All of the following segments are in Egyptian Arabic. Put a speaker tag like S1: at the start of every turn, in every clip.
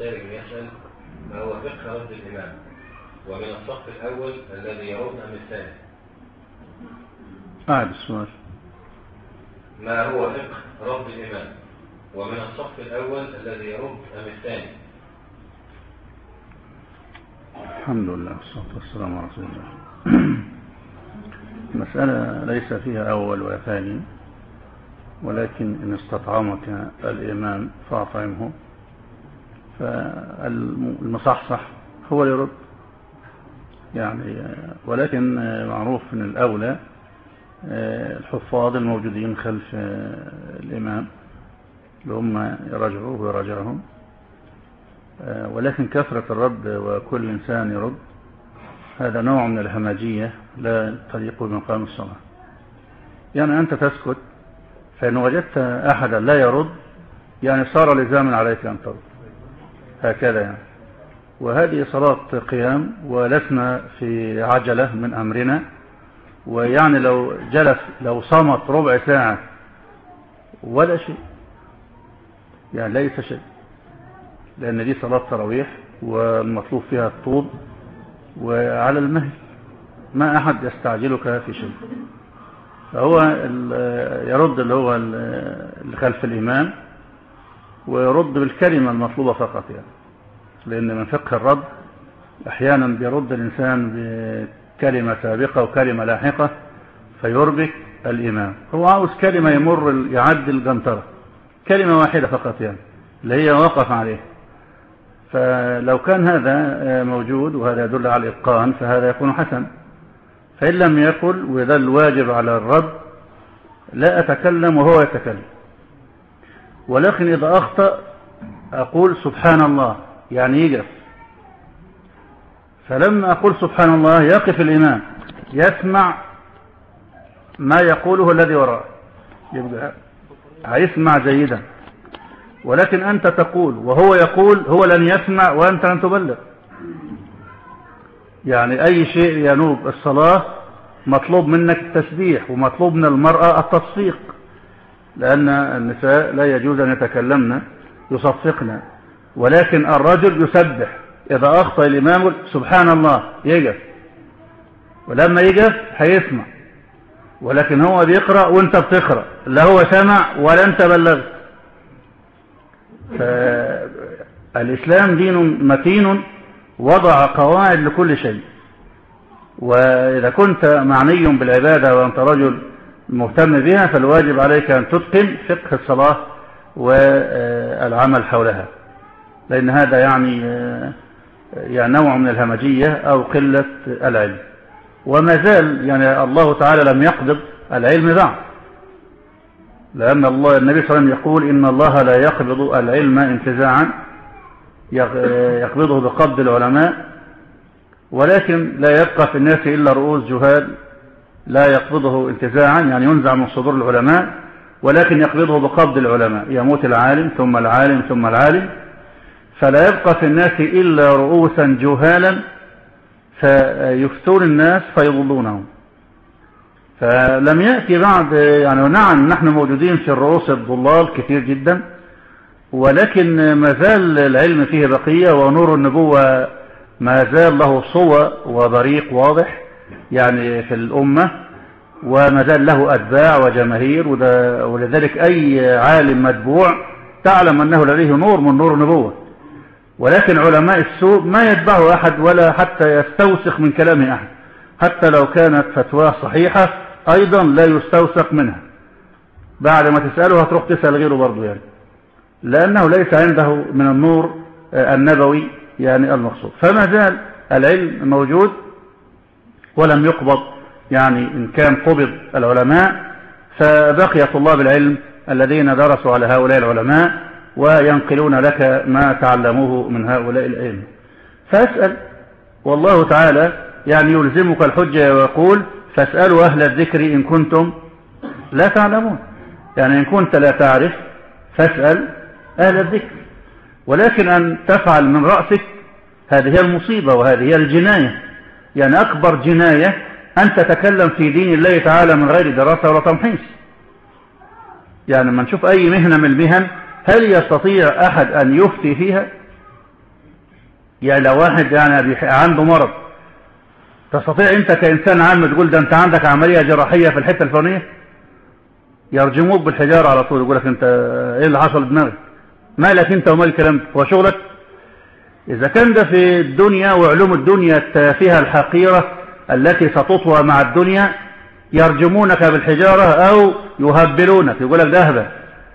S1: السائل يسأل ما هو فقه رد الإمام ومن الصف الأول الذي يرد أم الثاني
S2: أعد السؤال
S1: ما هو فقه رد الإمام ومن الصف الأول الذي يرد أم الثاني
S2: الحمد لله والصلاة والسلام على رسول الله مسألة ليس فيها أول ولا ثاني ولكن إن استطعمك الإمام فأطعمه فالمصحصح هو اللي يرد يعني ولكن معروف من الأولى الحفاظ الموجودين خلف الإمام اللي هم يراجعوه ويراجعهم ولكن كثرة الرد وكل إنسان يرد هذا نوع من الهمجية لا تليق بمقام الصلاة يعني أنت تسكت فإن وجدت أحدا لا يرد يعني صار لزاما عليك أن ترد هكذا يعني وهذه صلاة قيام ولسنا في عجلة من أمرنا ويعني لو جلس لو صمت ربع ساعة ولا شيء يعني ليس شيء لأن دي صلاة تراويح والمطلوب فيها الطول وعلى المهل ما أحد يستعجلك في شيء فهو يرد اللي هو اللي خلف الإمام ويرد بالكلمة المطلوبة فقط يعني لأن من فقه الرد أحيانا بيرد الإنسان بكلمة سابقة وكلمة لاحقة فيربك الإمام هو عاوز كلمة يمر يعدي الجنطرة كلمة واحدة فقط يعني اللي هي وقف عليه فلو كان هذا موجود وهذا يدل على الإتقان فهذا يكون حسن فإن لم يقل وده الواجب على الرد لا أتكلم وهو يتكلم ولكن إذا أخطأ أقول سبحان الله يعني يقف فلما أقول سبحان الله يقف الإمام يسمع ما يقوله الذي وراءه يبقى هيسمع جيدا ولكن أنت تقول وهو يقول هو لن يسمع وأنت لن تبلغ يعني أي شيء ينوب الصلاة مطلوب منك التسبيح ومطلوب من المرأة التصفيق لأن النساء لا يجوز أن يتكلمن يصفقن ولكن الرجل يسبح إذا أخطأ الإمام سبحان الله يقف ولما يقف هيسمع ولكن هو بيقرأ وانت بتقرأ لا هو سمع ولا انت بلغت فالإسلام دين متين وضع قواعد لكل شيء وإذا كنت معني بالعبادة وأنت رجل مهتم بها فالواجب عليك أن تتقن فقه الصلاة والعمل حولها لأن هذا يعني يعني نوع من الهمجية أو قلة العلم وما زال يعني الله تعالى لم يقبض العلم بعد لأن الله النبي صلى الله عليه وسلم يقول إن الله لا يقبض العلم انتزاعا يقبضه بقبض العلماء ولكن لا يبقى في الناس إلا رؤوس جهال لا يقبضه انتزاعا يعني ينزع من صدور العلماء ولكن يقبضه بقبض العلماء يموت العالم ثم العالم ثم العالم فلا يبقى في الناس إلا رؤوسا جهالا فيفتون الناس فيضلونهم فلم يأتي بعد يعني نعم نحن موجودين في الرؤوس الضلال كثير جدا ولكن ما زال العلم فيه بقية ونور النبوة ما زال له صوى وبريق واضح يعني في الأمة وما زال له أتباع وجماهير ولذلك أي عالم متبوع تعلم أنه لديه نور من نور النبوة ولكن علماء السوء ما يتبعه أحد ولا حتى يستوثق من كلامه أحد حتى لو كانت فتواه صحيحة أيضا لا يستوثق منها بعد ما تسأله هتروح تسأل غيره برضه يعني لأنه ليس عنده من النور النبوي يعني المقصود فما زال العلم موجود ولم يقبض يعني إن كان قبض العلماء فبقي طلاب العلم الذين درسوا على هؤلاء العلماء وينقلون لك ما تعلموه من هؤلاء العلم فاسأل والله تعالى يعني يلزمك الحجة ويقول فاسألوا أهل الذكر إن كنتم لا تعلمون يعني إن كنت لا تعرف فاسأل أهل الذكر ولكن أن تفعل من رأسك هذه هي المصيبة وهذه هي الجناية يعني أكبر جناية أن تتكلم في دين الله تعالى من غير دراسة ولا تمحيص يعني لما نشوف أي مهنة من المهن هل يستطيع أحد أن يفتي فيها يعني لو واحد يعني عنده مرض تستطيع انت كإنسان عام تقول ده انت عندك عملية جراحية في الحتة الفلانية يرجموك بالحجارة على طول يقول لك انت ايه اللي حصل بدماغك مالك انت ومال الكلام ده هو شغلك اذا كان ده في الدنيا وعلوم الدنيا التافهة الحقيرة التي ستطوى مع الدنيا يرجمونك بالحجارة او يهبلونك يقول لك ده هبل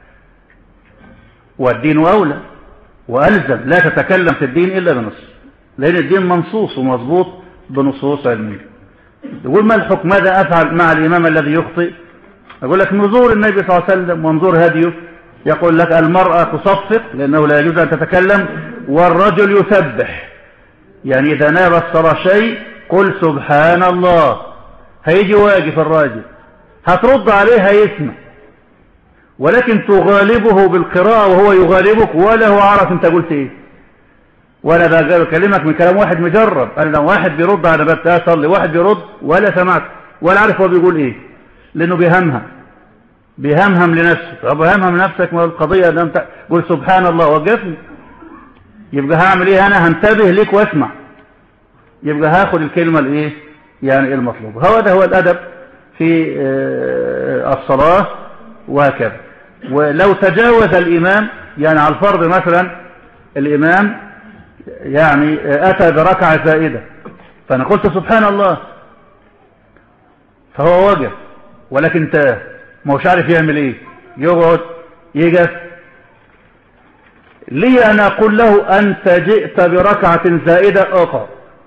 S2: والدين اولى والزم لا تتكلم في الدين الا بنص لان الدين منصوص ومظبوط بنصوص علمية يقول ما الحكم ماذا افعل مع الامام الذي يخطئ يقول لك نزور النبي صلى الله عليه وسلم وانظر هديه يقول لك المرأة تصفق لأنه لا يجوز أن تتكلم والرجل يسبح يعني إذا ناب الصلاة شيء قل سبحان الله هيجي واقف الراجل هترد عليه هيسمع ولكن تغالبه بالقراءة وهو يغالبك ولا هو عارف انت قلت ايه ولا بكلمك من كلام واحد مجرب انا لو واحد بيرد على باب اصلي واحد بيرد ولا سمعت ولا عارف هو بيقول ايه لانه بيهمها بيهمهم لنفسه طب هامهم لنفسك ما القضية ده انت قول سبحان الله وقفني يبقى هعمل ايه انا هنتبه ليك واسمع يبقى هاخد الكلمة الايه يعني المطلوبة هو ده هو الادب في الصلاة وهكذا ولو تجاوز الامام يعني على الفرض مثلا الامام يعني اتى بركعة زائدة فانا قلت سبحان الله فهو وقف ولكن انت ما هوش عارف يعمل ايه يقعد يجف لي أن أقول له أنت جئت بركعة زائدة أقع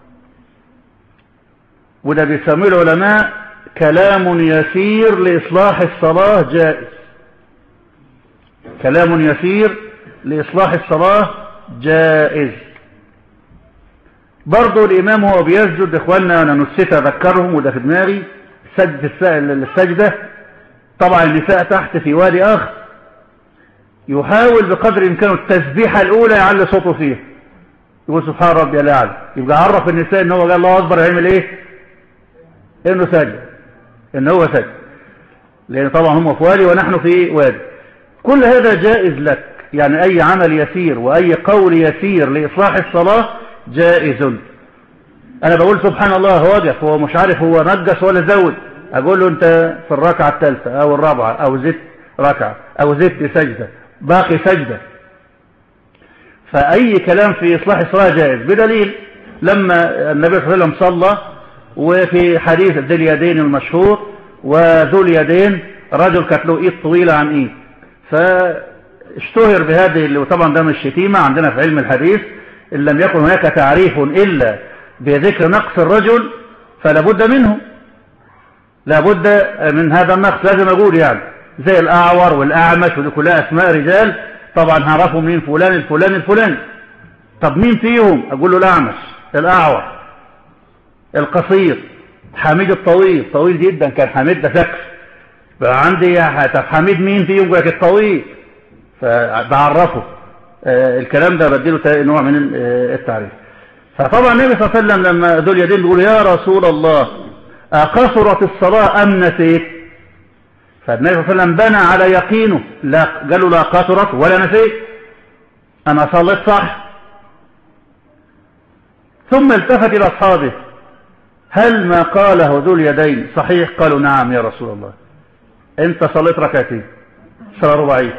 S2: وده بيسميه العلماء كلام يسير لإصلاح الصلاة جائز كلام يسير لإصلاح الصلاة جائز برضو الإمام هو بيسجد إخواننا أنا نسيت أذكرهم وده في دماغي سجد السجدة طبعا النساء تحت في وادي آخر يحاول بقدر إمكانه التسبيحة الأولى يعلي صوته فيها يقول سبحان ربي الأعلى يبقى عرف النساء إن هو قال الله أكبر يعمل إيه إنه سجد إن هو سجد لأن طبعا هم في وادي ونحن في وادي كل هذا جائز لك يعني أي عمل يسير وأي قول يسير لإصلاح الصلاة جائز أنا بقول سبحان الله هو وقف هو مش عارف هو نجس ولا زود أقول له أنت في الركعة الثالثة أو الرابعة أو زدت ركعة أو زدت سجدة باقي سجدة فأي كلام في إصلاح الصلاة جائز بدليل لما النبي صلى الله عليه وسلم صلى وفي حديث ذي اليدين المشهور وذو اليدين رجل كانت له ايد طويلة عن ايد فاشتهر بهذه اللي وطبعا ده مش شتيمة عندنا في علم الحديث إن لم يكن هناك تعريف إلا بذكر نقص الرجل فلا بد منه لا بد من هذا النقص لازم أقول يعني زي الأعور والأعمش ودي كلها أسماء رجال طبعا هعرفوا مين فلان الفلان الفلان طب مين فيهم أقول له الأعمش الأعور القصير حميد الطويل طويل جدا كان حميد ده سقف بقى عندي طب حميد مين فيهم يقول لك الطويل فبعرفه آه الكلام ده بديله نوع من آه التعريف فطبعا النبي صلى الله عليه وسلم لما ذو اليدين بيقول يا رسول الله أقصرت الصلاة أم نسيت فالنبي صلى الله عليه وسلم بنى على يقينه لا قالوا لا قصرت ولا نسيت أنا صليت صح ثم التفت إلى أصحابه هل ما قاله ذو اليدين صحيح قالوا نعم يا رسول الله انت صليت ركعتين صلاة رباعية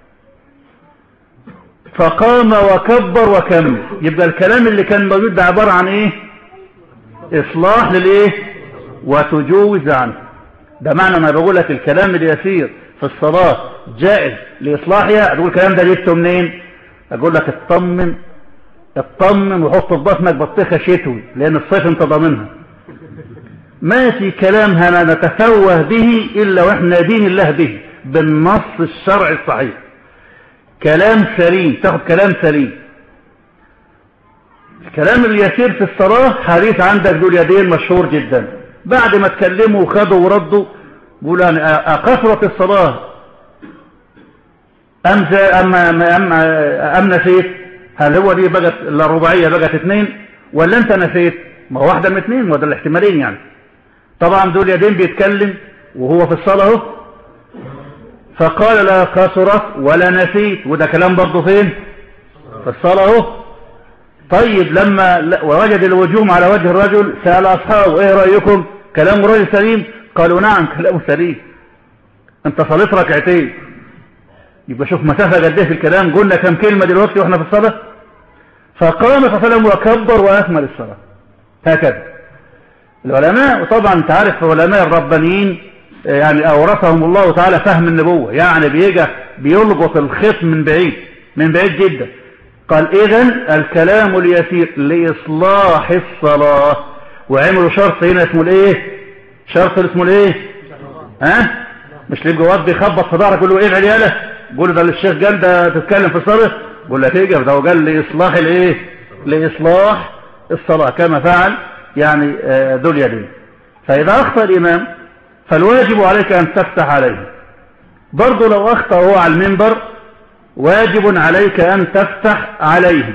S2: فقام وكبر وكمل يبقى الكلام اللي كان موجود ده عبارة عن ايه اصلاح للايه وتجوز عنه ده معنى ما بقول لك الكلام اليسير في الصلاة جائز لإصلاحها أقول الكلام ده جبته منين أقول لك اطمن اطمن وحط في بطنك بطيخة شتوي لأن الصيف انت ضامنها ما في كلام هنا نتفوه به إلا وإحنا دين الله به بالنص الشرعي الصحيح كلام سليم تاخد كلام سليم الكلام اليسير في الصلاة حديث عندك ذو اليدين مشهور جدا بعد ما اتكلموا وخدوا وردوا بيقولوا يعني أقصرت الصلاة أم, أم, أم, أم, أم نسيت هل هو دي بقت الرباعية بقت اثنين ولا انت نسيت ما هو واحدة من اثنين وده الاحتمالين يعني طبعا دول يدين بيتكلم وهو في الصلاة اهو فقال لا قصرت ولا نسيت وده كلام برضه فين في الصلاة اهو طيب لما ل- ووجد الوجوم على وجه الرجل سأل أصحابه إيه رأيكم كلام رجل سليم قالوا نعم كلامه سليم أنت صليت ركعتين يبقى شوف مسافة قد ايه في الكلام قلنا كم كلمة دلوقتي واحنا في الصلاة فقام صلى الله عليه وسلم وكبر وأكمل الصلاة هكذا العلماء وطبعا انت عارف علماء الربانيين يعني أورثهم الله تعالى فهم النبوة يعني بيجي بيلقط الخيط من بعيد من بعيد جدا قال إذن الكلام اليسير لإصلاح الصلاة وعملوا شرط هنا اسمه الايه شرط اسمه الايه ها مش اللي جواد بيخبط في ظهرك يقول له ايه العياله يقول له ده اللي الشيخ قال ده تتكلم في الصلاه يقول لك ايه ده هو قال لاصلاح الايه لاصلاح الصلاه كما فعل يعني آه، ذو اليدين فاذا اخطا الامام فالواجب عليك ان تفتح عليه برضه لو اخطا هو على المنبر واجب عليك ان تفتح عليه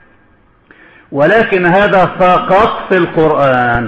S2: ولكن هذا فقط في القرآن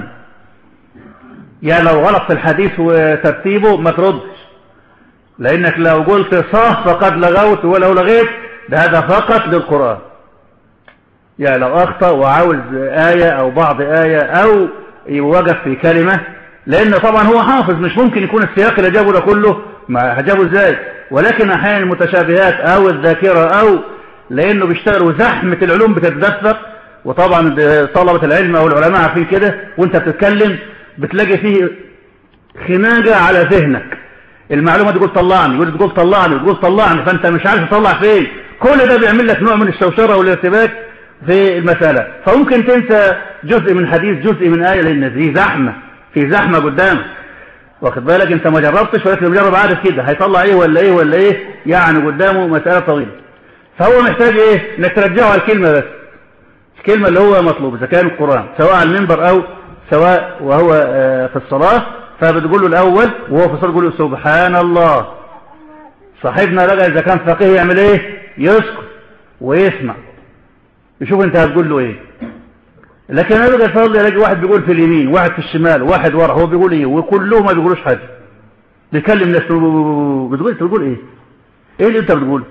S2: يعني لو غلط في الحديث وترتيبه ما تردش لأنك لو قلت صح فقد لغوت ولو لغيت ده هذا فقط للقرآن يعني لو أخطأ وعاوز آية أو بعض آية أو يوقف في كلمة لأن طبعا هو حافظ مش ممكن يكون السياق اللي جابه ده كله ما هجابه ازاي ولكن أحيانا المتشابهات أو الذاكرة أو لأنه بيشتغلوا زحمة العلوم بتتدفق وطبعا طلبة العلم أو العلماء عارفين كده وانت بتتكلم بتلاقي فيه خناقة على ذهنك المعلومة تقول طلعني يقول تقول طلعني تقول طلعني فانت مش عارف تطلع فين كل ده بيعمل لك نوع من الشوشرة والارتباك في المسألة فممكن تنسى جزء من حديث جزء من آية لأن في زحمة في زحمة قدامك واخد بالك انت ما جربتش ولكن مجرب عارف كده هيطلع ايه ولا ايه ولا ايه يعني قدامه مسألة طويلة فهو محتاج ايه انك ترجعه على الكلمة بس الكلمة اللي هو مطلوب إذا كان القرآن سواء على المنبر أو سواء وهو آه، في الصلاة فبتقول له الأول وهو في الصلاة تقول له سبحان الله صاحبنا بقى إذا كان فقيه يعمل إيه يسكت ويسمع يشوف أنت هتقول له إيه لكن أنا بقى يصلي الاقي واحد بيقول في اليمين واحد في الشمال واحد ورا هو بيقول إيه وكلهم ما بيقولوش حاجة بيكلم ناس بتقول أنت بتقول إيه إيه اللي أنت بتقوله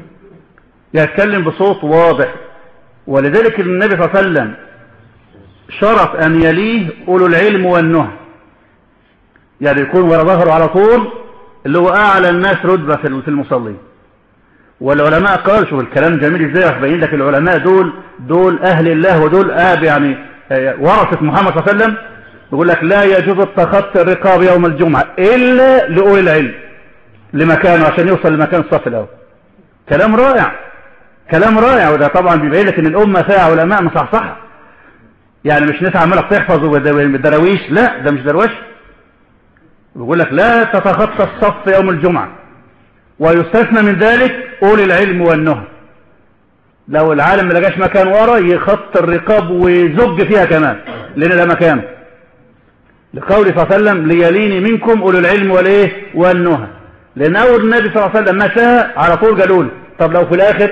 S2: يتكلم بصوت واضح ولذلك النبي صلى الله عليه وسلم شرط أن يليه أولو العلم والنهى يعني يكون ورا ظهره على طول اللي هو أعلى الناس رتبة في المصلين والعلماء قالوا شوف الكلام جميل ازاي هبين لك العلماء دول دول أهل الله ودول آب يعني ورثة محمد صلى الله عليه وسلم يقول لك لا يجوز التخطي الرقاب يوم الجمعة إلا لأولي العلم لمكانه عشان يوصل لمكان الصف الأول كلام رائع كلام رائع وده طبعا بيبين لك ان الامه فيها علماء مصحصحه يعني مش ناس عماله بتحفظ بالدراويش لا ده مش دروشه بيقول لك لا تتخطى الصف يوم الجمعه ويستثنى من ذلك اولي العلم والنهى لو العالم ما لقاش مكان ورا يخط الرقاب ويزج فيها كمان لان ده مكانه لقول صلى الله عليه وسلم ليليني منكم اولي العلم والايه والنهى لان اول النبي صلى الله عليه وسلم مشى على طول قالوا له طب لو في الاخر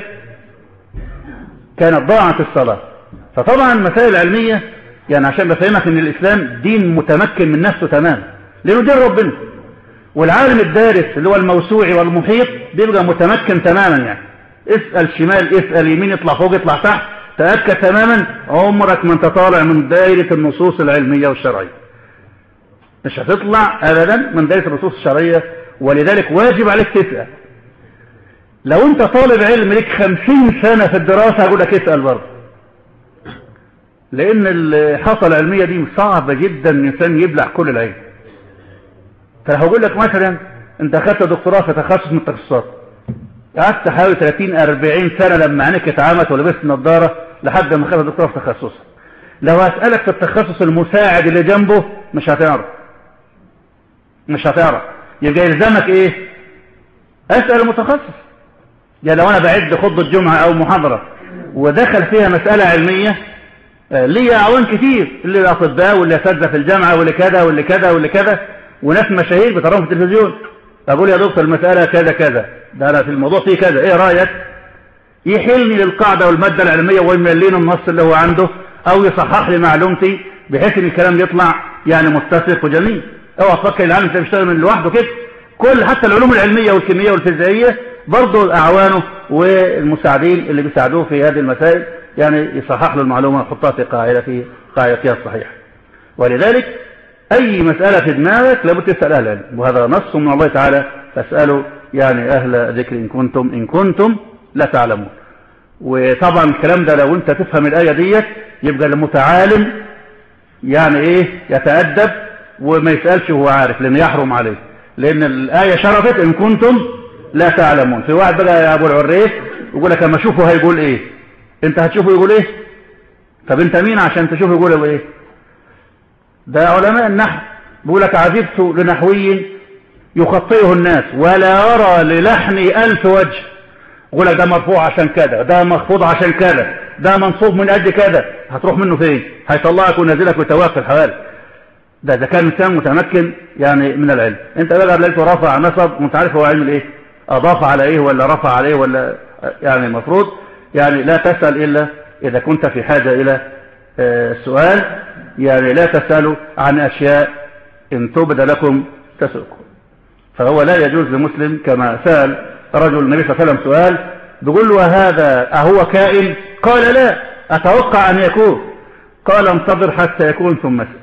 S2: كانت ضاعت الصلاة فطبعا المسائل العلمية يعني عشان بفهمك ان الاسلام دين متمكن من نفسه تمام لانه دين ربنا والعالم الدارس اللي هو الموسوعي والمحيط بيبقى متمكن تماما يعني اسأل شمال اسأل يمين يطلع فوق يطلع تحت تأكد تماما عمرك ما انت طالع من دائرة النصوص العلمية والشرعية مش هتطلع ابدا من دائرة النصوص الشرعية ولذلك واجب عليك تسأل لو انت طالب علم لك خمسين سنة في الدراسة هقول لك اسأل برضه لان الحصة العلمية دي صعبة جدا ان الانسان يبلع كل العلم فهقول لك مثلا انت اخذت دكتوراه في تخصص من التخصصات قعدت حوالي 30 40 سنة لما عينك اتعمت ولبست نظارة لحد ما اخذت دكتوراه في تخصصها لو هسألك في التخصص المساعد اللي جنبه مش هتعرف مش هتعرف يبقى يلزمك ايه اسأل المتخصص يعني لو انا بعد خطبة جمعة او محاضرة ودخل فيها مسألة علمية لي اعوان كتير اللي الاطباء واللي اساتذه في الجامعة واللي كذا واللي كذا واللي كذا وناس مشاهير بتراهم في التلفزيون اقول يا دكتور المسألة كذا كذا ده انا في الموضوع فيه كذا ايه رأيك يحلني للقاعدة والمادة العلمية ويملين النص اللي هو عنده او يصحح لي معلومتي بحيث ان الكلام يطلع يعني متسق وجميل اوعى تفكر العالم ده بيشتغل من لوحده كده كل حتى العلوم العلمية والكيمياء والفيزيائية برضه أعوانه والمساعدين اللي بيساعدوه في هذه المسائل يعني يصحح له المعلومة ويحطها في قاعدة قاعدتها الصحيحة ولذلك أي مسألة في دماغك لابد تسأل أهل العلم وهذا نص من الله تعالى فاسألوا يعني أهل ذكر إن كنتم إن كنتم لا تعلمون وطبعا الكلام ده لو أنت تفهم الآية ديت يبقى المتعالم يعني إيه يتأدب وما يسألش وهو عارف لأنه يحرم عليه لأن الآية شرفت إن كنتم لا تعلمون في واحد بقى يا أبو العريس يقول لك اما اشوفه هيقول إيه أنت هتشوفه يقول إيه طب أنت مين عشان تشوفه يقول إيه ده علماء النحو بيقول لك عجبت لنحوي يخطئه الناس ولا يرى للحني ألف وجه يقول لك ده مرفوع عشان كذا ده مخفوض عشان كذا ده منصوب من قد كذا هتروح منه فين هيطلعك وينزلك ويتوقف في الحوالي ده ده كان انسان متمكن يعني من العلم انت بقى لقيته رفع نصب وانت عارف هو علم الايه اضاف على ايه ولا رفع عليه ولا يعني المفروض يعني لا تسأل الا اذا كنت في حاجة الى السؤال يعني لا تسألوا عن اشياء ان تبد لكم تسؤكم فهو لا يجوز لمسلم كما سأل رجل النبي صلى الله عليه وسلم سؤال بيقول له هذا أهو كائن قال لا أتوقع أن يكون قال انتظر حتى يكون ثم اسأل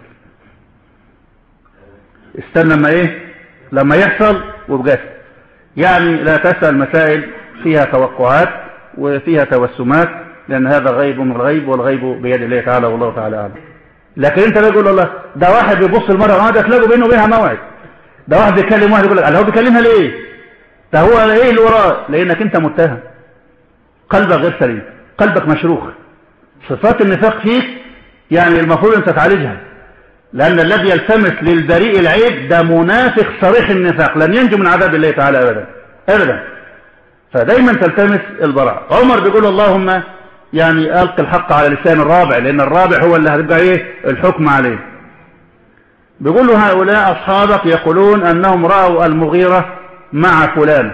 S2: استنى لما ايه لما يحصل وبجد يعني لا تسأل مسائل فيها توقعات وفيها توسمات لأن هذا غيب من الغيب والغيب بيد الله تعالى والله تعالى أعلم لكن انت بيقول الله ده واحد بيبص المرة واحدة تلاقوا بينه وبينها موعد ده واحد بيكلم واحد يقول لك هو بيكلمها ليه ده هو ايه اللي وراه لانك انت متهم قلبك غير سليم قلبك مشروخ صفات النفاق فيك يعني المفروض انت تعالجها لان الذي يلتمس للبريء العيب ده منافق صريح النفاق لن ينجو من عذاب الله تعالى ابدا ابدا فدايما تلتمس البراء عمر بيقول اللهم يعني القي الحق على لسان الرابع لان الرابع هو اللي هتبقى ايه الحكم عليه بيقول له هؤلاء أصحابك يقولون أنهم رأوا المغيرة مع فلان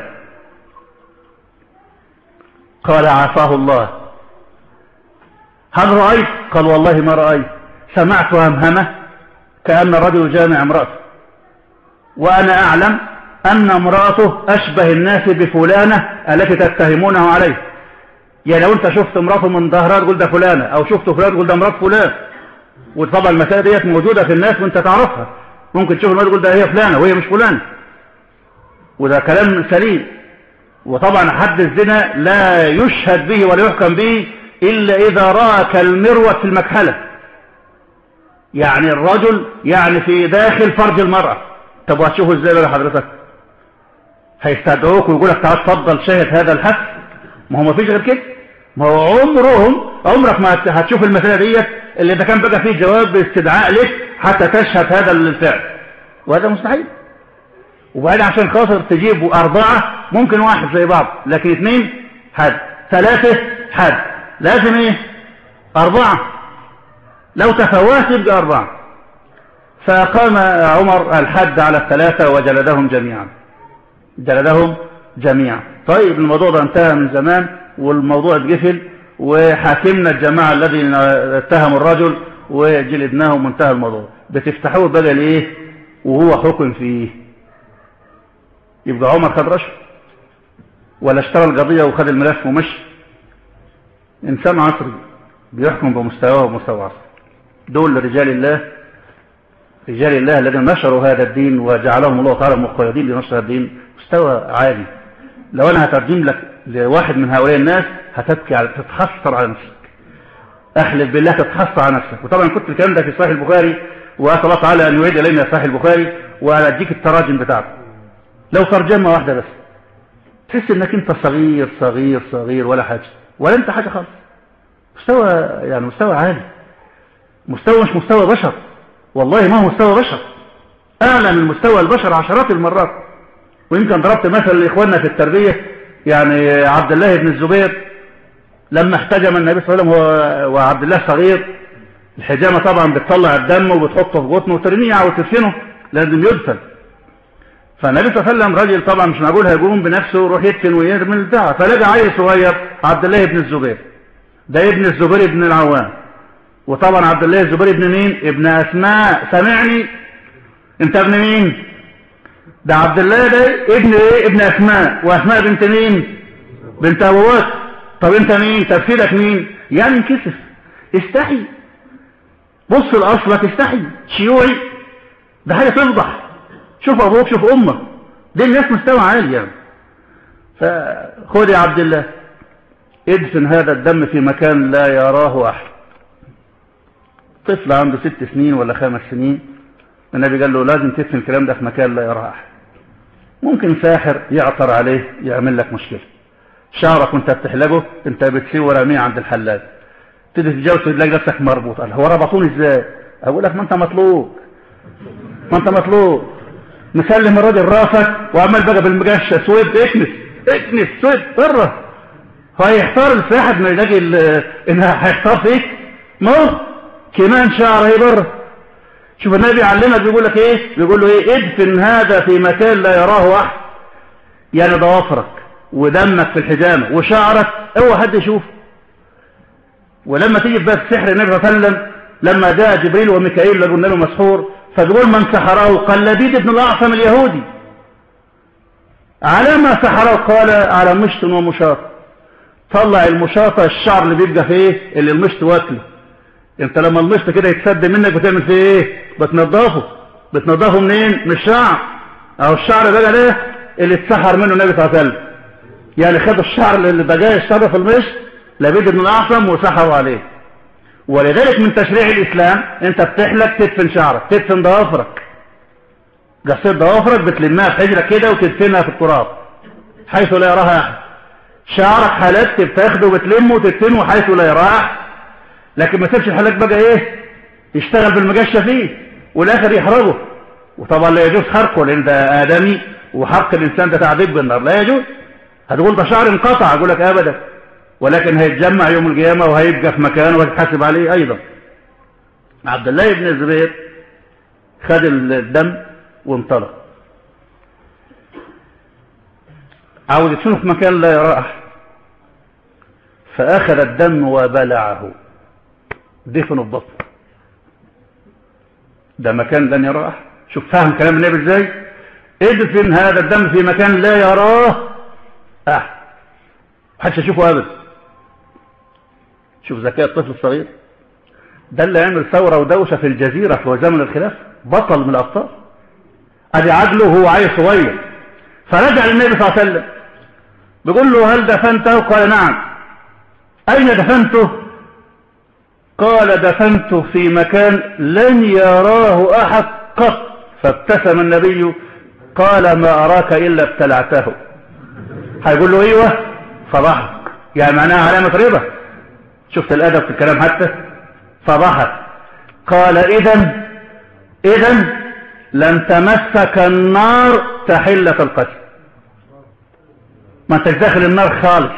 S2: قال عافاه الله هل رأيت قال والله ما رأيت سمعت همهمة كأن الرجل جامع امرأته وأنا أعلم أن امرأته أشبه الناس بفلانة التي تتهمونه عليه يعني لو أنت شفت امرأته من ظهرها تقول ده فلانة أو شفت فلان تقول ده امرأة فلان وطبعا المسائل ديت موجودة في الناس وانت تعرفها ممكن تشوف الناس تقول ده هي فلانة وهي مش فلانة وده كلام سليم وطبعا حد الزنا لا يشهد به ولا يحكم به إلا إذا رأى كالمروة في المكحلة يعني الرجل يعني في داخل فرج المرأة طب وهتشوفه ازاي بقى حضرتك هيستدعوك ويقول لك تعال اتفضل شاهد هذا الحث ما هو ما فيش غير كده ما هو عمرهم عمرك ما هتشوف المسألة ديت اللي ده كان بقى فيه جواب باستدعاء لك حتى تشهد هذا الفعل وهذا مستحيل وبعدين عشان خاطر تجيبوا أربعة ممكن واحد زي بعض لكن اثنين حد ثلاثة حد لازم ايه أربعة لو تفوات يبقى أربعة فقام عمر الحد على الثلاثة وجلدهم جميعا جلدهم جميعا طيب الموضوع ده انتهى من زمان والموضوع اتقفل وحاكمنا الجماعة الذي اتهم الرجل وجلدناه وانتهى الموضوع بتفتحوه بقى ليه وهو حكم فيه يبقى عمر خد رشوه ولا اشترى القضية وخد الملف ومشي انسان عصري بيحكم بمستواه ومستوى عصري دول رجال الله رجال الله الذين نشروا هذا الدين وجعلهم الله تعالى مقيدين لنشر هذا الدين مستوى عالي لو انا هترجم لك لواحد من هؤلاء الناس هتبكي على تتحسر على نفسك احلف بالله تتحسر على نفسك وطبعا كنت الكلام ده في صحيح البخاري واسال الله تعالى ان يعيد الينا صحيح البخاري واديك التراجم بتاعته لو ترجمه واحده بس تحس انك انت صغير صغير صغير ولا حاجه ولا انت حاجه خالص مستوى يعني مستوى عالي مستوى مش مستوى بشر والله ما هو مستوى بشر اعلى من مستوى البشر عشرات المرات ويمكن ضربت مثل لاخواننا في التربيه يعني عبد الله بن الزبير لما احتجم النبي صلى الله عليه وسلم وعبد الله صغير الحجامة طبعا بتطلع الدم وبتحطه في بطنه وترميه وتدفنه لازم يدفن فالنبي صلى الله عليه وسلم راجل طبعا مش معقول هيقوم بنفسه يروح يدفن ويرمي البتاع فلقى عيل صغير عبد الله بن الزبير ده ابن الزبير بن العوام وطبعا عبد الله الزبير ابن مين ابن اسماء سامعني انت ابن مين ده عبد الله ده ابن ايه ابن اسماء واسماء بنت مين بنت ابو بكر طب انت مين تفسيرك مين يعني انكسف استحي بص لأصلك استحي شيوعي ده حاجة تفضح شوف أبوك شوف أمك دي الناس مستوى عالي يعني فخذ يا عبد الله ادفن هذا الدم في مكان لا يراه أحد طفل عنده ست سنين ولا خمس سنين النبي قال له لازم تدفن الكلام ده في مكان لا يراه أحد ممكن ساحر يعثر عليه يعمل لك مشكلة شعرك وانت بتحلقه انت بتسيب راميه عند الحلاق تيجي تتجوز تلاقي نفسك مربوط قال هو ربطوني ازاي اقول لك ما انت مطلوب ما انت مطلوب مسلم الراجل راسك وعمال بقى بالمجاش سويد اكنس اكنس سويد بره هو هيحتار الساحر ما يلاقي انها هيحتار فيك موت كمان شعر هي بره شوف النبي بيعلمك بيقول لك ايه بيقول له ايه ادفن هذا في مكان لا يراه احد يعني ضوافرك ودمك في الحجامه وشعرك اوعى حد يشوف ولما تيجي في باب سحر النبي صلى الله عليه وسلم لما جاء جبريل وميكائيل لقوا النبي مسحور فبيقول من سحره قال لبيد بن الاعصم اليهودي على ما سحره قال على مشط ومشاط طلع المشاطة الشعر اللي بيبقى في ايه اللي المشط واكله انت لما المشط كده يتسد منك بتعمل فيه ايه بتنضفه بتنضفه منين من الشعر او الشعر بقى ده اللي اتسحر منه النبي صلى الله عليه وسلم يعني خدوا الشعر اللي بقى الشعر في المشط لبيد بن الاعصم وسحروا عليه ولذلك من تشريع الاسلام انت بتحلق تدفن شعرك تدفن ضوافرك قصيت ضوافرك بتلمها في حجرك كده وتدفنها في التراب حيث لا يراها احد شعرك حلقت بتاخده وبتلمه وتدفنه حيث لا يراها احد لكن ما تسيبش الحلاق بقى ايه يشتغل بالمجشه فيه والاخر يحرقه وطبعا لا يجوز حرقه لان ده ادمي وحرق الانسان ده تعذيب بالنار لا يجوز هتقول ده شعر انقطع اقول لك ابدا ولكن هيتجمع يوم القيامه وهيبقى في مكانه وهيتحاسب عليه ايضا عبد الله بن الزبير خد الدم وانطلق عاوز يدفنه في مكان لا يراه احد فاخذ الدم وبلعه دفنه في بطنه ده مكان لن يراه احد شوف فاهم كلام النبي ازاي ادفن هذا الدم في مكان لا يراه احد محدش يشوفه ابدا شوف ذكاء الطفل الصغير ده اللي عمل ثوره ودوشه في الجزيره في زمن الخلاف بطل من الابطال ادي عدله وهو عيل صغير فرجع للنبي صلى الله عليه وسلم بيقول له هل دفنته قال نعم اين دفنته قال دفنته في مكان لن يراه احد قط فابتسم النبي قال ما اراك الا ابتلعته هيقول له ايوه فضحك يعني معناها علامه رضا شفت الادب في الكلام حتى فضحك قال اذا اذا لن تمسك النار تحلة القتل ما انتش داخل النار خالص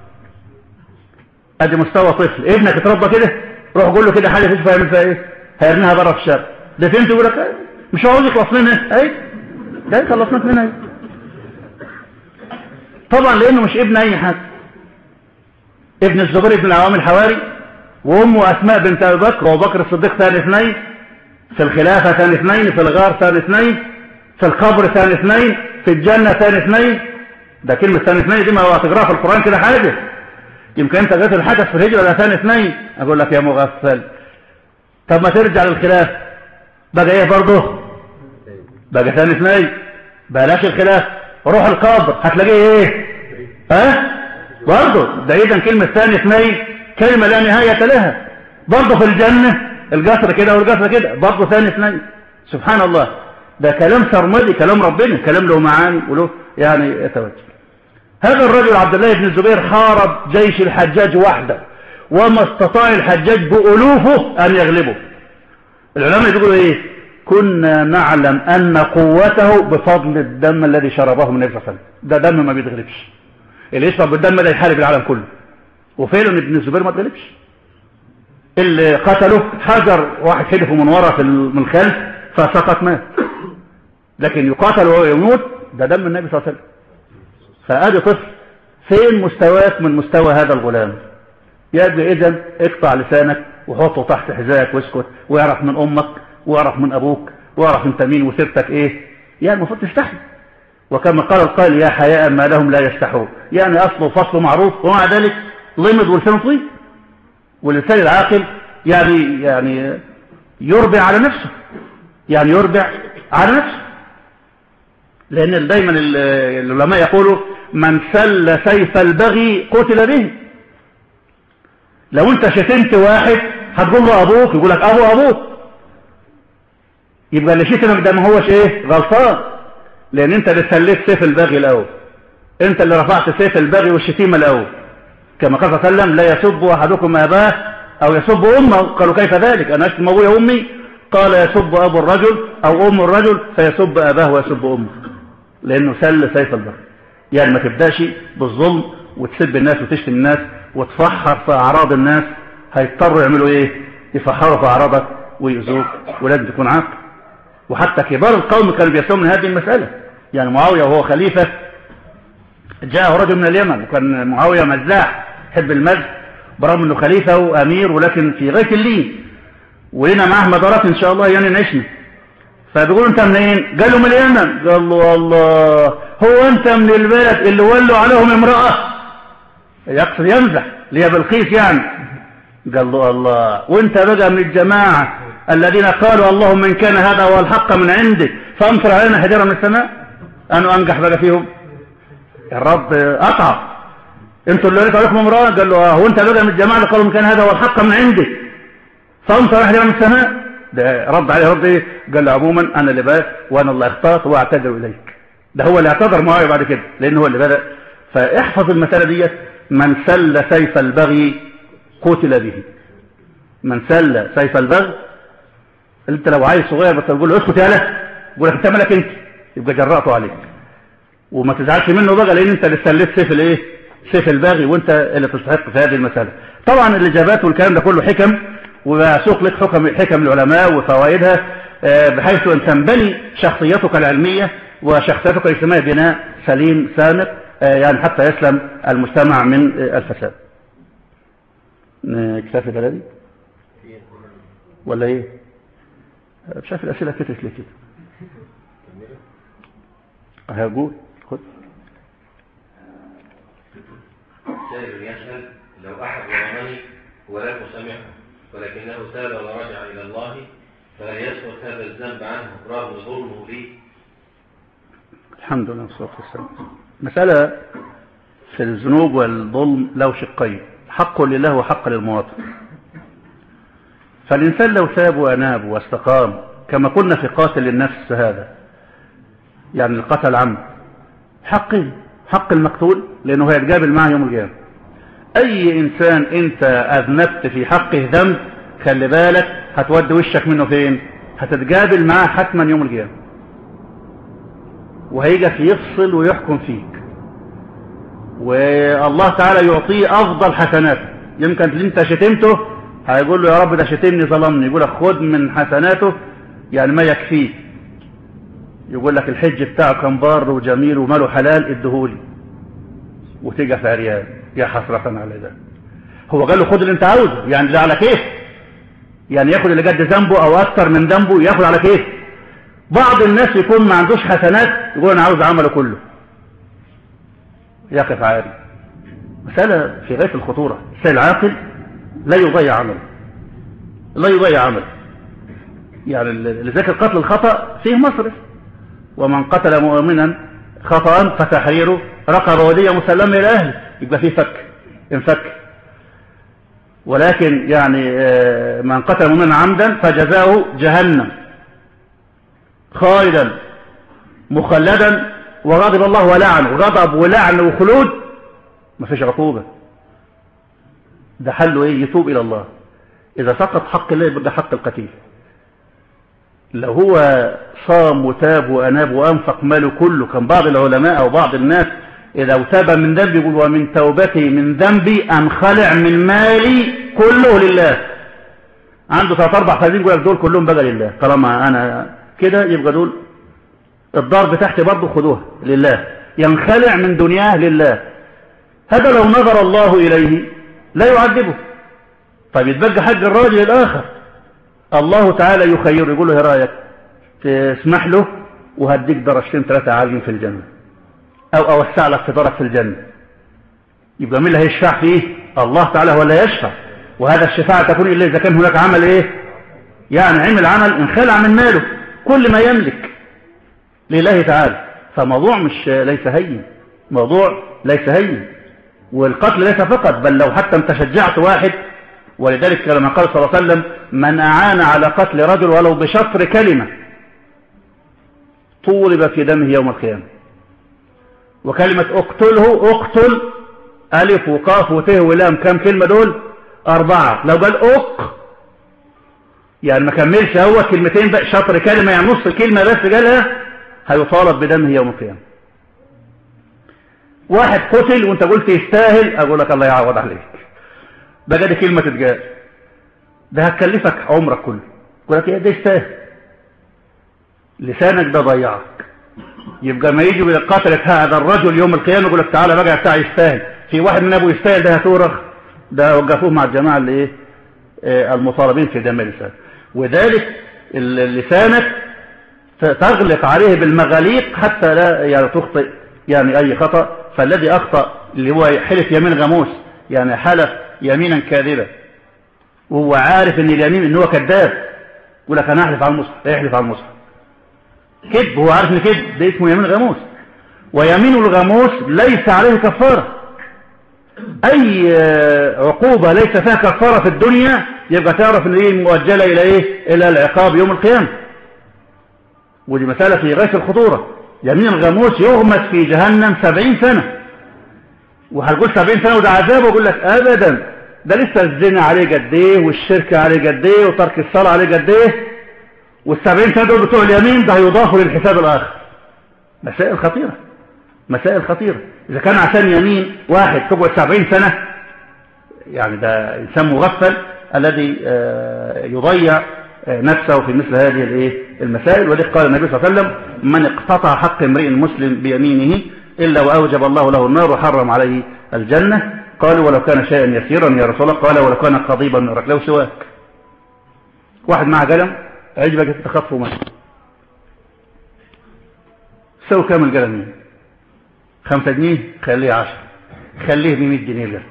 S2: ادي مستوى طفل ابنك اتربى كده روح قول له كده حاجه تشوف هيعمل فيها ايه هيرميها بره في الشارع ده فهمت يقول لك ايه مش عاوز يخلص منها اي ده خلصناك منها ايه طبعا لانه مش ابن اي حد ابن الزبير بن العوام الحواري وامه اسماء بنت ابي بكر وابو بكر الصديق ثاني اثنين في الخلافة ثاني اثنين في الغار ثاني اثنين في القبر ثاني اثنين في الجنة ثاني اثنين ده كلمة ثاني اثنين دي ما هو هتقراها في القرآن كده حاجة يمكن انت جات الحدث في الهجرة ده ثاني اثنين اقول لك يا مغفل طب ما ترجع للخلاف بقى ايه برضه بقى ثاني اثنين بلاش الخلاف روح القبر هتلاقيه ايه ها برضه ده اذا كلمة ثاني اثنين كلمة لا نهاية لها برضه في الجنة القصر كده والقصر كده برضه ثاني اثنين سبحان الله ده كلام سرمدي كلام ربنا كلام له معاني وله يعني يتوجه هذا الرجل عبد الله بن الزبير حارب جيش الحجاج وحده وما استطاع الحجاج بألوفه أن يغلبه العلماء يقولوا إيه كنا نعلم أن قوته بفضل الدم الذي شربه من النبي صلى الله عليه وسلم ده دم ما بيتغلبش اللي يشرب الدم ده يحارب العالم كله وفعلا ابن الزبير ما اتغلبش اللي قتله حجر واحد حدفه من ورا في من الخلف فسقط مات لكن يقاتل وهو يموت ده دم النبي صلى الله عليه وسلم فادي طفل فين مستواك من مستوى هذا الغلام يبقى اذا اقطع لسانك وحطه تحت حذائك واسكت واعرف من امك واعرف من ابوك واعرف انت مين وسيرتك ايه يعني المفروض تستحي وكما قال القائل يا حياء ما لهم لا يستحون يعني اصله فصله معروف ومع ذلك لمض ولسانه طويل والإنسان العاقل يعني يعني يربع على نفسه يعني يربع على نفسه لأن دايما العلماء يقولوا من سل سيف البغي قتل به لو انت شتمت واحد هتقول له ابوك يقول لك ابو ابوك يبقى اللي شتمك ده ما هوش ايه غلطان لان انت اللي سليت سيف البغي الاول انت اللي رفعت سيف البغي والشتيمه الاول كما قال صلى الله عليه وسلم لا يسب احدكم اباه او يسب امه قالوا كيف ذلك انا اشتم ابويا وامي قال يسب ابو الرجل او ام الرجل فيسب اباه ويسب امه لانه سل سيف البغي يعني ما تبداش بالظلم وتسب الناس وتشتم الناس وتفحر في اعراض الناس هيضطروا يعملوا ايه يفحروا في اعراضك ويؤذوك ولازم تكون عاقل وحتى كبار القوم كانوا بيسلموا من هذه المسألة يعني معاوية وهو خليفة جاءه رجل من اليمن وكان معاوية مزاح حب المزح برغم انه خليفة وامير ولكن في غاية اللين ولنا معاه مدارات ان شاء الله يعني نعيشنا فبيقولوا انت منين قال له من اليمن قال له الله هو انت من البلد اللي ولوا عليهم امرأة يقصد يمزح ليا بلقيس يعني قال له الله وانت بقى من الجماعة الذين قالوا اللهم ان كان هذا هو الحق من عندك فامطر علينا حجرة من السماء انا انجح بقى فيهم الرب قطع انتوا اللي قلت عليكم امرأة قال له اه وانت بقى من الجماعة اللي قالوا ان كان هذا هو الحق من عندك فامطر علينا حجرة من السماء ده رد عليه رد ايه قال له عموما انا اللي بقى وانا اللي اخطأت واعتذر اليك ده هو اللي اعتذر معايا بعد كده لان هو اللي بدأ فاحفظ المسألة ديت من سل سيف البغي قتل به من سل سيف البغي انت لو عايز صغير بس تقول له اسكت يا له يقول لك انت مالك انت يبقى جرأته عليك وما تزعلش منه بقى لان انت اللي سليت سيف الايه سيف الباغي وانت اللي تستحق في هذه المسألة طبعا الاجابات والكلام ده كله حكم وسوق لك حكم حكم العلماء وفوائدها بحيث ان تنبني شخصيتك العلمية وشخصيتك الاجتماعية بناء سليم سامق يعني حتى يسلم المجتمع من الفساد نكتفي بلدي ولا ايه شايف الاسئله كترت ليه كده هقول خد
S1: سائل يسأل لو أحد ظلمني ولم أسامحه ولكنه تاب ورجع إلى الله فهل يسقط هذا الذنب عنه رغم ظلمه لي؟
S2: الحمد لله والصلاة والسلام مسألة في الذنوب والظلم له شقين حق لله وحق للمواطن فالإنسان لو تاب وأناب واستقام كما قلنا في قاتل النفس هذا يعني القتل عمد حقين حق المقتول لأنه هيتقابل معه يوم القيامة أي إنسان أنت أذنبت في حقه ذنب خلي بالك هتودي وشك منه فين هتتقابل معاه حتما يوم القيامة وهيجي يفصل ويحكم فيك والله تعالى يعطيه أفضل حسناته يمكن اللي انت شتمته هيقول له يا رب ده شتمني ظلمني يقول لك خد من حسناته يعني ما يكفيه يقول لك الحج بتاعه كان بار وجميل وماله حلال ادهولي وتيجي في عريان يا حسرة على ده هو قال له خد اللي انت عاوزه يعني ده على كيف يعني ياخد اللي قد ذنبه او اكتر من ذنبه ياخد على كيف بعض الناس يكون ما عندوش حسنات يقول انا عاوز عمله كله يقف عاري مسألة في غاية الخطورة الإنسان العاقل لا يضيع عمله لا يضيع عمله يعني لذلك قتل الخطأ فيه مصرف ومن قتل مؤمنا خطأ فتحريره رقبة ودية مسلمة إلى أهله يبقى فيه فك انفك ولكن يعني من قتل مؤمنا عمدا فجزاؤه جهنم خالدا مخلدا وغضب الله ولعن غضب ولعن وخلود ما فيش عقوبة ده حله ايه يتوب الى الله اذا سقط حق الله يبقى حق القتيل لو هو صام وتاب واناب وانفق ماله كله كان بعض العلماء او بعض الناس اذا تاب من ذنبي يقول ومن توبتي من ذنبي انخلع من مالي كله لله عنده ثلاث اربع خازين يقول لك دول كلهم بقى لله طالما انا كده يبقى دول الدار بتاعتي برضه خدوها لله ينخلع من دنياه لله هذا لو نظر الله إليه لا يعذبه طيب يتبقى حق الراجل الآخر الله تعالى يخير يقول له يا رايك تسمح له وهديك درجتين ثلاثة عاليين في الجنة أو أوسع لك في درج في الجنة يبقى مين اللي هيشفع فيه الله تعالى هو اللي يشفع وهذا الشفاعة تكون إلا إذا كان هناك عمل إيه يعني عمل عمل انخلع من ماله كل ما يملك لله تعالى فموضوع مش ليس هين موضوع ليس هين والقتل ليس فقط بل لو حتى انت شجعت واحد ولذلك لما قال صلى الله عليه وسلم من أعان على قتل رجل ولو بشطر كلمة طولب في دمه يوم القيامة وكلمة اقتله اقتل ألف وقاف وت ولام كم كلمة دول أربعة لو قال أق يعني ما كملش هو كلمتين بقى شطر كلمة يعني نص كلمة بس قالها هيطالب بدمه يوم القيامة واحد قتل وانت قلت يستاهل اقول لك الله يعوض عليك بقى دي كلمة تتقال ده هتكلفك عمرك كله يقول لك ايه ده يستاهل لسانك ده ضيعك يبقى ما يجي قتلة هذا الرجل يوم القيامة يقول لك تعالى بقى بتاع يستاهل في واحد من ابو يستاهل ده هتورخ ده وقفوه مع الجماعة اللي ايه آه المطالبين في دم اللسان وذلك لسانك تغلق عليه بالمغاليق حتى لا يعني تخطئ يعني اي خطأ فالذي اخطأ اللي هو حلف يمين غموس يعني حلف يمينا كاذبة وهو عارف ان اليمين ان هو كذاب يقول لك انا احلف على المصحف احلف على المصحف كذب هو عارف ان كذب ده اسمه يمين غموس ويمين الغموس ليس عليه كفارة اي عقوبة ليس فيها كفارة في الدنيا يبقى تعرف ان هي مؤجلة الى ايه الى العقاب يوم القيامة ودي مسألة في غاية الخطورة يمين الغموس يغمس في جهنم سبعين سنة وهتقول سبعين سنة وده عذاب ويقول لك ابدا ده لسه الزنا عليه قد ايه والشرك عليه قد ايه وترك الصلاة عليه قد ايه والسبعين سنة دول بتوع اليمين ده هيضافوا للحساب الآخر مسائل خطيرة مسائل خطيرة إذا كان عشان يمين واحد تقعد سبعين سنة يعني ده إنسان مغفل الذي يضيع نفسه في مثل هذه الايه المسائل ولذلك قال النبي صلى الله عليه وسلم من اقتطع حق امرئ مسلم بيمينه إلا وأوجب الله له النار وحرم عليه الجنة قالوا ولو كان شيئا يسيرا يا رسول الله قال ولو كان قضيبا من رك لو سواك واحد معه قلم عجبك تخطفه منه سوي كام القلم خمسة جنيه خليه عشر خليه بمية جنيه القلم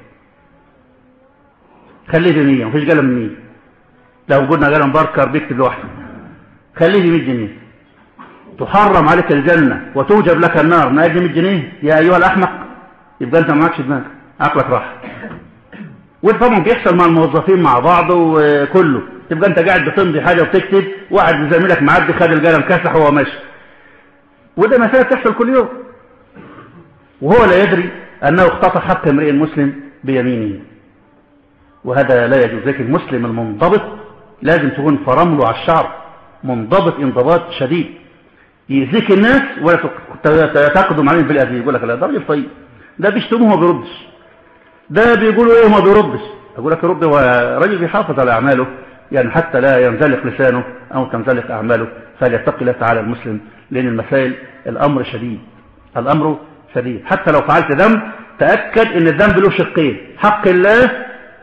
S2: خليه بمية مفيش قلم مية لو قلنا قلم باركر بيكتب لوحده خليه بمية جنيه تحرم عليك الجنة وتوجب لك النار ما يجي 100 جنيه يا أيها الأحمق يبقى أنت معكش دماغ عقلك راح وده طبعا بيحصل مع الموظفين مع بعض وكله تبقى أنت قاعد بتمضي حاجة وتكتب واحد زميلك معدي خد القلم كسح وهو ماشي وده مسألة تحصل كل يوم وهو لا يدري أنه اقتطع حق امرئ مسلم بيمينه وهذا لا يجوز لكن المسلم المنضبط لازم تكون فرمله على الشعر منضبط انضباط شديد يأذيك الناس ولا تقدم عليهم بالأذية يقول لك لا ده راجل طيب ده بيشتموه وما بيردش ده بيقولوا ايه وما بيردش اقول لك يرد هو راجل بيحافظ على اعماله يعني حتى لا ينزلق لسانه او تنزلق اعماله فليتقي الله تعالى المسلم لان المسائل الامر شديد الامر شديد حتى لو فعلت ذنب تاكد ان الذنب له شقين حق الله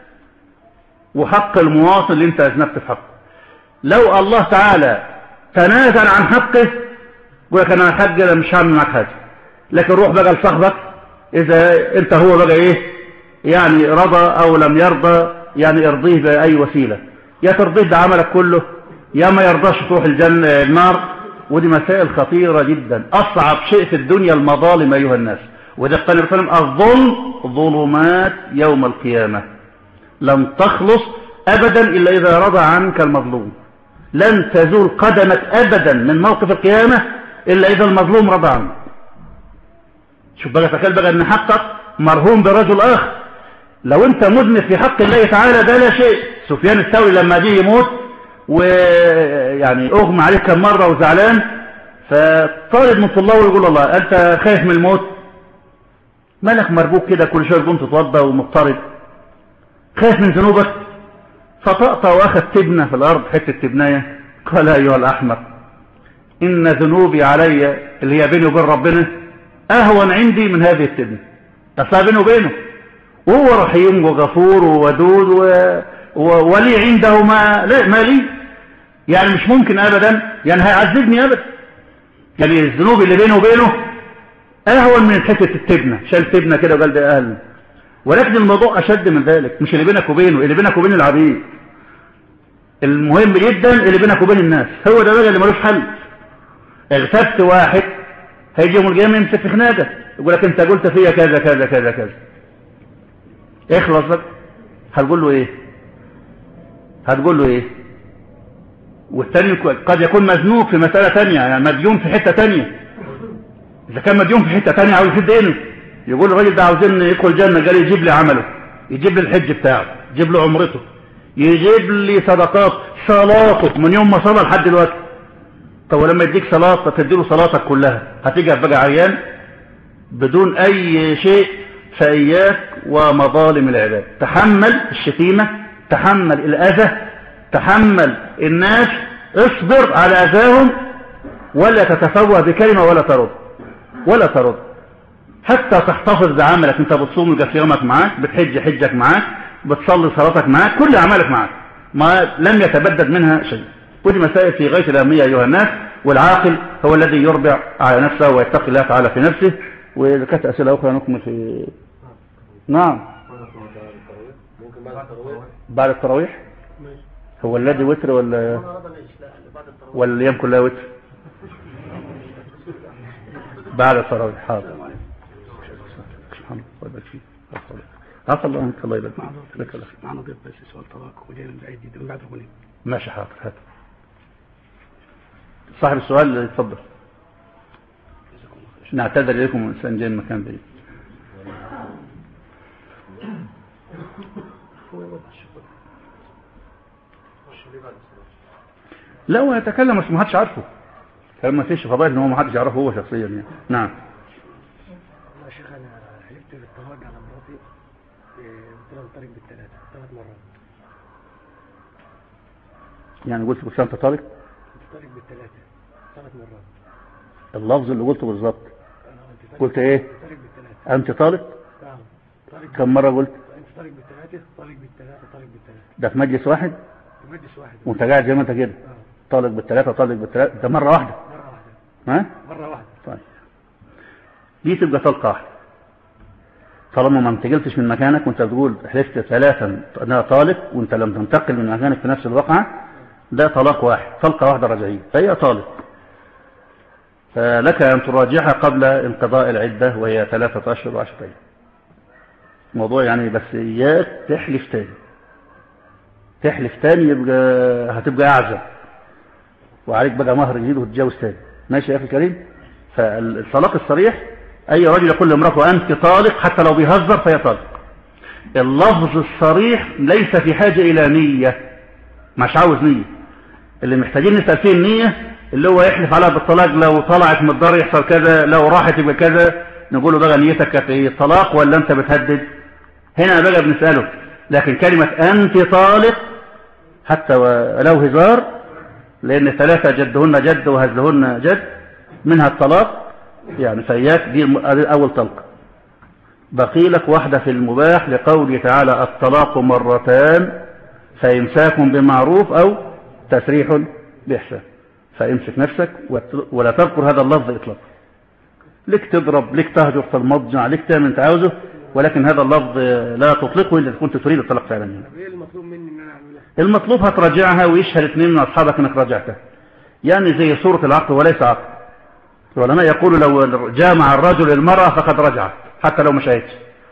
S2: وحق المواطن اللي انت اذنبت في حقه لو الله تعالى تنازل عن حقه يقول لك انا حاج انا مش هعمل معاك حاجه لكن روح بقى لصاحبك اذا انت هو بقى ايه يعني رضى او لم يرضى يعني ارضيه باي وسيله يا ترضيه بعملك كله يا ما يرضاش تروح الجنه النار ودي مسائل خطيره جدا اصعب شيء في الدنيا المظالم ايها الناس وده قال النبي صلى الله عليه وسلم الظلم ظلمات يوم القيامه لن تخلص ابدا الا اذا رضى عنك المظلوم لن تزول قدمك ابدا من موقف القيامه إلا إذا المظلوم رضى عنه شوف بقى تخيل بقى أن حقك مرهون برجل آخر لو أنت مذنب في حق الله تعالى ده لا شيء سفيان الثوري لما جه يموت ويعني أغمى عليه كم مرة وزعلان فطالب من طلابه يقول الله أنت خايف من الموت مالك مربوك كده كل شوية قمت تتوضى ومضطرب خايف من ذنوبك فطأطأ وأخذ تبنة في الأرض حتة تبناية قال أيها الأحمق إن ذنوبي علي اللي هي بيني وبين ربنا أهون عندي من هذه التبنة أصلا بيني وبينه وهو رحيم وغفور وودود و... و... ولي عنده ما لا ما لي يعني مش ممكن أبدا يعني هيعذبني أبدا يعني الذنوب اللي بينه وبينه أهون من حتة التبنة شال تبنة كده وقال ده أهل ولكن الموضوع أشد من ذلك مش اللي بينك وبينه اللي بينك وبين العبيد المهم جدا اللي بينك وبين الناس هو ده بقى اللي ملوش حل اغتبت واحد هيجي يوم القيامة يمسك في خناقه يقول لك انت قلت فيا كذا كذا كذا كذا اخلص بقى هتقول له ايه هتقول له ايه والثاني قد يكون مزنوق في مسألة تانية يعني مديون في حتة تانية إذا كان مديون في حتة تانية عاوز يسد عينه يقول الراجل ده عاوزين يدخل الجنة قال يجيب لي عمله يجيب لي الحج بتاعه يجيب لي عمرته يجيب لي صدقات صلاته من يوم ما صلى لحد دلوقتي طب ولما يديك صلاة تديله صلاتك كلها هتيجي بقى عيان بدون أي شيء فإياك ومظالم العباد تحمل الشتيمة تحمل الأذى تحمل الناس اصبر على أذاهم ولا تتفوه بكلمة ولا ترد ولا ترد حتى تحتفظ بعملك انت بتصوم يبقى صيامك معاك بتحج حجك معاك بتصلي صلاتك معاك كل اعمالك معاك ما لم يتبدد منها شيء ودي مسائل في غايه الاهميه ايها الناس والعاقل هو الذي يربع على نفسه ويتقي الله تعالى في نفسه واذا كانت اسئله اخرى نكمل في نعم
S1: ممكن بعد التراويح
S2: بعد التراويح هو الذي وتر ولا ولا الايام كلها وتر بعد التراويح حاضر سبحان الله ويبارك فيك عفى الله عنك الله يبارك فيك لك الله
S3: معنا ضيف بس سؤال طلاق وجاي من بعيد جدا من بعد الغنيم
S2: ماشي حاضر هات صاحب السؤال اتفضل نعتذر اليكم انسان جاي من مكان بعيد لا هو يتكلم بس ما حدش عارفه كلام ما فيش فضائل ان هو ما حدش يعرفه هو شخصيا يعني نعم
S3: يا شيخ انا حلفت بالطلاق على مراتي قلت لها طريق بالثلاثه ثلاث مرات
S2: يعني قلت كل سنه انت طالق
S3: طريق بالثلاثه ثلاث مرات
S2: اللفظ اللي قلته بالظبط
S3: أنا قلت طريق-
S2: قلت ايه
S3: طريق بالثلاثه
S2: انت طالق
S3: نعم طريق
S2: كم مره قلت
S3: انت طريق بالثلاثه طريق بالثلاثه طريق بالثلاثه
S2: ده في مجلس واحد
S3: في مجلس واحد
S2: وانت قاعد زي ما انت كده
S3: اه
S2: طالق بالثلاثه طالق بالثلاثه ده مره واحده
S3: مره واحده
S2: ها
S3: مره واحده
S2: طيب دي تبقى طلقة واحدة طالما ما انتقلتش من مكانك وانت بتقول حلفت ثلاثا انها طالق وانت لم تنتقل من مكانك في نفس الوقعة ده طلاق واحد طلقة واحدة رجعية فهي طالق فلك أن تراجعها قبل انقضاء العدة وهي ثلاثة أشهر وعشرة أيام موضوع يعني بس إياك تحلف تاني تحلف تاني يبقى هتبقى أعزب وعليك بقى مهر جديد وتتجوز تاني ماشي يا أخي الكريم فالطلاق الصريح أي رجل يقول لامرأته أنت طالق حتى لو بيهزر فهي طالق اللفظ الصريح ليس في حاجة إلى نية مش عاوز نية اللي محتاجين نسأل فيه النية اللي هو يحلف عليها بالطلاق لو طلعت من الدار يحصل كذا لو راحت يبقى كذا نقول له بقى نيتك كانت ايه طلاق ولا انت بتهدد هنا بقى بنسأله لكن كلمة أنت طالق حتى ولو هزار لأن ثلاثة جدهن جد وهزلهن جد منها الطلاق يعني فإياك دي الم- أول طلقة بقي لك واحدة في المباح لقوله تعالى الطلاق مرتان فإمساك بمعروف أو تسريح بإحسان فامسك نفسك وت- ولا تذكر هذا اللفظ إطلاقا لك تضرب لك تهجر في المضجع لك تعمل انت عاوزه ولكن هذا اللفظ لا تطلقه إلا إذا كنت تريد الطلاق فعلا يعني.
S3: طب ايه المطلوب مني ان انا اعمله
S2: المطلوب هتراجعها ويشهد اثنين من أصحابك أنك راجعتها يعني زي صورة العقد وليس عقد العلماء يقولوا لو جامع الرجل المرأة فقد رجعت حتى لو ما شهدش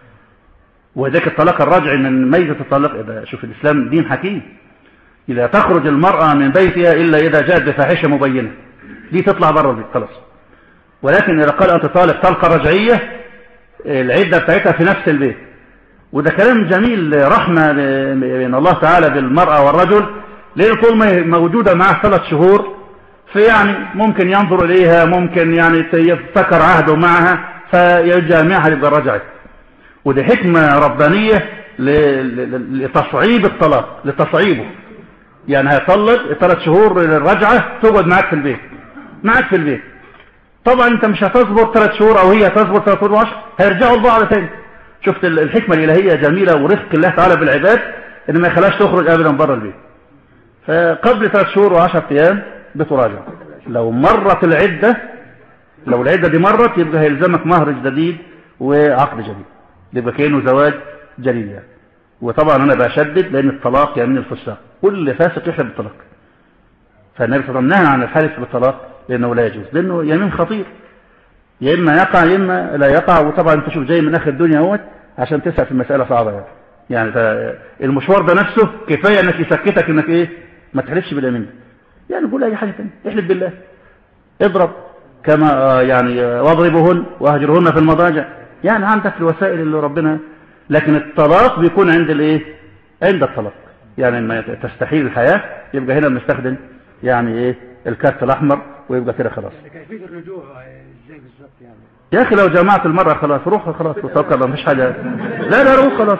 S2: وذلك الطلاق الرجعي من ميزة الطلاق إذا شوف الإسلام دين حكيم إذا تخرج المرأة من بيتها إلا إذا جاءت بفاحشة مبينة دي تطلع بره البيت خلاص ولكن إذا قال أنت طالق طلقة رجعية العدة بتاعتها في نفس البيت وده كلام جميل رحمة من الله تعالى بالمرأة والرجل لأن طول ما هي موجودة معه ثلاث شهور فيعني ممكن ينظر إليها ممكن يعني يفتكر عهده معها فيجامعها يبقى رجعت ودي حكمة ربانية ل- ل- لتصعيب الطلاق لتصعيبه يعني هيطلق ثلاث شهور للرجعة تقعد معاك في البيت معاك في البيت طبعا انت مش هتصبر ثلاث شهور او هي تصبر ثلاث شهور وعشر هيرجعوا لبعض تاني شفت ال- الحكمة الإلهية جميلة ورفق الله تعالى بالعباد ان ما يخلاش تخرج ابدا بره البيت فقبل ثلاث شهور وعشر ايام بتراجع لو مرت العدة لو العدة دي مرت يبقى هيلزمك مهر جديد وعقد جديد يبقى كأنه زواج جلية وطبعا أنا بشدد لأن الطلاق يمين الفساق كل فاسق يحلف بالطلاق فالنبي صلى الله عليه وسلم نهى عن الحلف بالطلاق لأنه لا يجوز لأنه يمين خطير يا إما يقع يا إما لا يقع وطبعا أنت شوف جاي من آخر الدنيا اهوت عشان تسأل في المسألة صعبة يعني يعني المشوار ده نفسه كفاية انك يسكتك انك ايه ما تحلفش باليمين يعني قول اي حاجة تانية احلف بالله اضرب كما يعني واضربهن واهجرهن في المضاجع يعني عندك الوسائل اللي ربنا لكن الطلاق بيكون عند الايه عند الطلاق يعني لما تستحيل الحياة يبقى هنا بنستخدم يعني ايه الكارت الاحمر ويبقى كده خلاص
S3: يعني كيفية الرجوع ازاي بالظبط يعني
S2: يا اخي لو جمعت المرأة خلاص روح خلاص وتوكل مفيش حاجة لا لا روح خلاص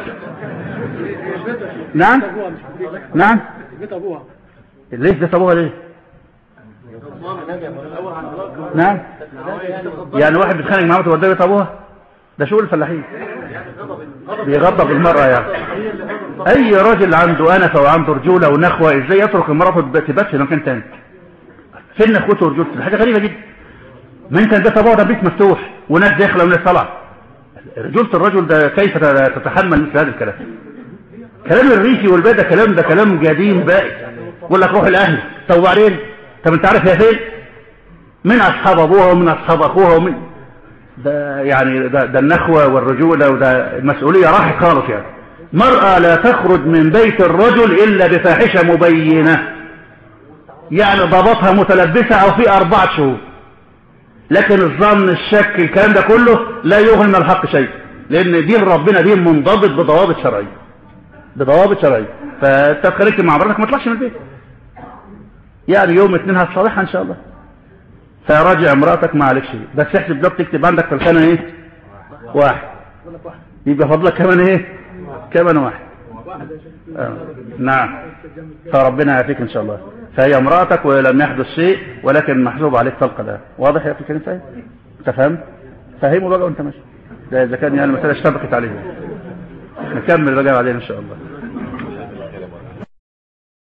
S2: نعم نعم
S3: بيت ابوها
S2: ليش ده ابوها ليه نعم يعني واحد بيتخانق مع مراته وده بيت ابوها ده شغل الفلاحين بيغضب المرأة يعني اي راجل عنده انفة وعنده رجولة ونخوة ازاي يترك المرأة تبات في مكان تاني فين اخوته ورجولته دي حاجة غريبة جدا ما انت بيت ابوها ده بيت مفتوح وناس داخله وناس طالعه رجولة الرجل ده كيف تتحمل مثل هذا الكلام كلام الريفي والبادة كلام ده كلام قديم بائس يقول لك روح الاهل طب وبعدين طب انت عارف هي فين من اصحاب ابوها ومن اصحاب اخوها ومن ده يعني ده, ده النخوة والرجولة وده المسؤولية راحت خالص يعني مرأة لا تخرج من بيت الرجل إلا بفاحشة مبينة يعني ضبطها متلبسة أو في أربعة شهور لكن الظن الشك الكلام ده كله لا يغني من الحق شيء لأن دين ربنا دين منضبط بضوابط شرعية بضوابط شرعية فانت خليك مع مراتك ما تطلعش من البيت يعني يوم اثنين هتصالحها ان شاء الله فراجع مراتك ما عليك شيء بس احسب لو تكتب عندك في الخانه ايه واحد يبقى فضلك كمان ايه كمان واحد آه. نعم فربنا يعافيك ان شاء الله فهي امرأتك ولم يحدث شيء ولكن محسوب عليك طلقة الآن واضح يا أخي الكريم فاهم انت فاهم فهمه بقى وانت ماشي ده اذا كان يعني المسألة اشتبكت عليه نكمل بقى بعدين ان شاء الله